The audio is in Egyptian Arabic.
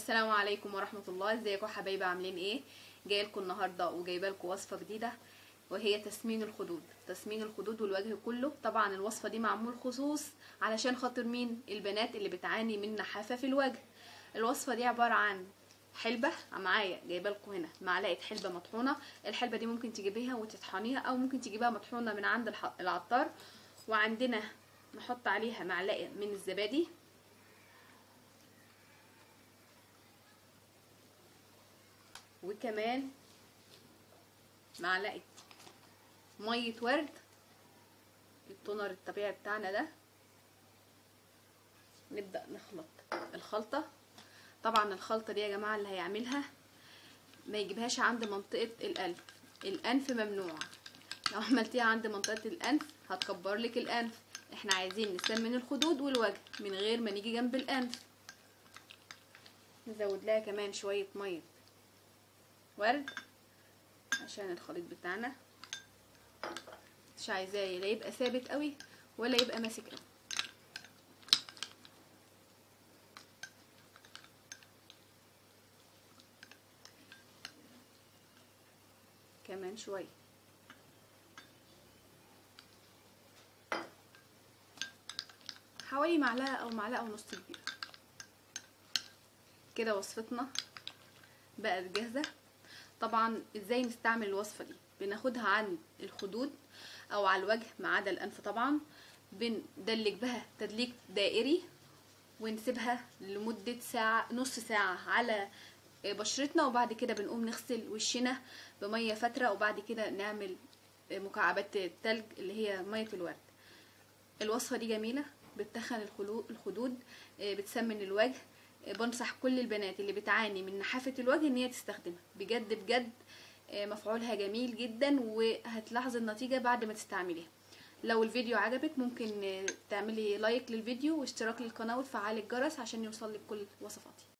السلام عليكم ورحمة الله ازيكم حبايبي عاملين ايه جايه لكم النهارده وجايبه لكم وصفه جديده وهي تسمين الخدود تسمين الخدود والوجه كله طبعا الوصفه دي معمول خصوص علشان خاطر مين البنات اللي بتعاني من نحافه في الوجه الوصفه دي عباره عن حلبه معايا جايبه لكم هنا معلقه حلبه مطحونه الحلبه دي ممكن تجيبيها وتطحنيها او ممكن تجيبها مطحونه من عند الح- العطار وعندنا نحط عليها معلقه من الزبادي وكمان معلقه ميه ورد التونر الطبيعي بتاعنا ده نبدا نخلط الخلطه طبعا الخلطه دي يا جماعه اللي هيعملها ما يجيبهاش عند منطقه الانف الانف ممنوع لو عملتيها عند منطقه الانف هتكبر لك الانف احنا عايزين نسمن الخدود والوجه من غير ما نيجي جنب الانف نزود لها كمان شويه ميه ورد عشان الخليط بتاعنا مش عايزاه لا يبقى ثابت قوي ولا يبقى ماسك قوي كمان شويه حوالي معلقه او معلقه ونص كبيره كده وصفتنا بقت جاهزه طبعا ازاي نستعمل الوصفه دي بناخدها عند الخدود او على الوجه ما عدا الانف طبعا بندلك بها تدليك دائري ونسيبها لمدة ساعة نص ساعة على بشرتنا وبعد كده بنقوم نغسل وشنا بمية فترة وبعد كده نعمل مكعبات التلج اللي هي مية الورد الوصفة دي جميلة بتخن الخلو- الخدود بتسمن الوجه بنصح كل البنات اللي بتعاني من نحافة الوجه ان هي تستخدمها بجد بجد مفعولها جميل جدا وهتلاحظ النتيجة بعد ما تستعمليها لو الفيديو عجبك ممكن تعملي لايك للفيديو واشتراك للقناة وتفعلي الجرس عشان يوصلك كل وصفاتي